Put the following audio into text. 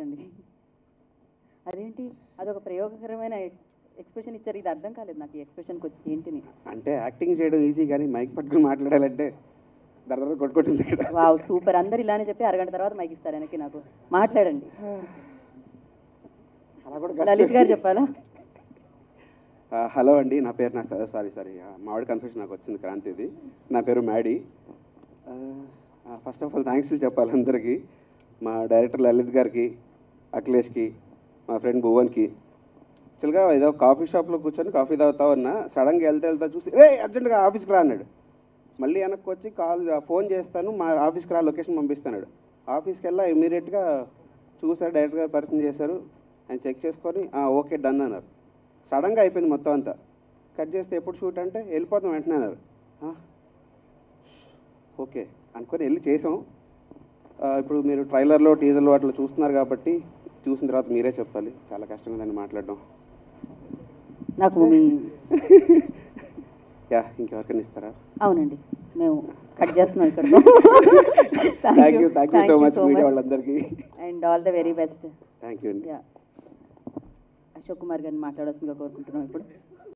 అండి అదేంటి అదొక ప్రయోగకరమైన ఎక్స్ప్రెషన్ ఇచ్చారు ఇది అర్థం కాలేదు నాకు ఈ ఎక్స్ప్రెషన్ ఏంటిని అంటే యాక్టింగ్ చేయడం ఈజీ కానీ మైక్ పట్టుకుని మాట్లాడాలంటే దరదర కొట్టుకుంటుంది ఇక్కడ వావ్ సూపర్ అందరు ఇలానే చెప్పి అరగంట తర్వాత మైక్ ఇస్తారు వెనక్కి నాకు మాట్లాడండి అలా కూడా లలిత్ కష్టం. గారు చెప్పాలా ఆ, హలో అండి నా పేరు నా సారీ సారీ మావిడ కన్ఫ్యూషన్ నాకు వచ్చింది క్రాంతిది నా పేరు Maddy first of all thanks చెప్పాలి అందరికీ మా డైరెక్టర్ లలిత్ గారికి అఖిలేష్కి మా ఫ్రెండ్ భువన్కి యాక్చువల్గా ఏదో కాఫీ షాప్లో కూర్చొని కాఫీ తాగుతా ఉన్నా సడన్గా వెళ్తే వెళ్తా చూసి రే అర్జెంట్గా ఆఫీస్కి రా అన్నాడు మళ్ళీ వెనక్కి వచ్చి కాల్ ఫోన్ చేస్తాను మా ఆఫీస్కి రా లొకేషన్ పంపిస్తాడు ఆఫీస్కి వెళ్ళా ఇమీడియట్గా చూసారు డైరెక్టర్ గారు పరిచయం చేశారు ఆయన చెక్ చేసుకొని "ఆ, ఓకే డన్ అన్నారు సడన్గా అయిపోయింది మొత్తం అంతా కట్ చేస్తే ఎప్పుడు షూట్ అంటే వెళ్ళిపోతాం వెంటనే అన్నారు "ఆ, ఓకే అనుకొని వెళ్ళి చేసాం ఆ, ఇప్పుడు మీరు ట్రైలర్లో టీజర్లో అట్లా చూస్తున్నారు కాబట్టి చూసిన తర్వాత మీరే చెప్పాలి చాలా కష్టంగా దాన్ని మాట్లాడడం నాకు మీ యా ఇంకెవరికైనా ఇస్తారా అవునండి మేము కట్ చేస్తున్నాం ఇక్కడ thank you thank you so much media వాళ్ళందరికీ and all the very best thank you అండి యా అశోక్ కుమార్ గారిని మాట్లాడాల్సిందిగా కోరుకుంటున్నాం ఇప్పుడు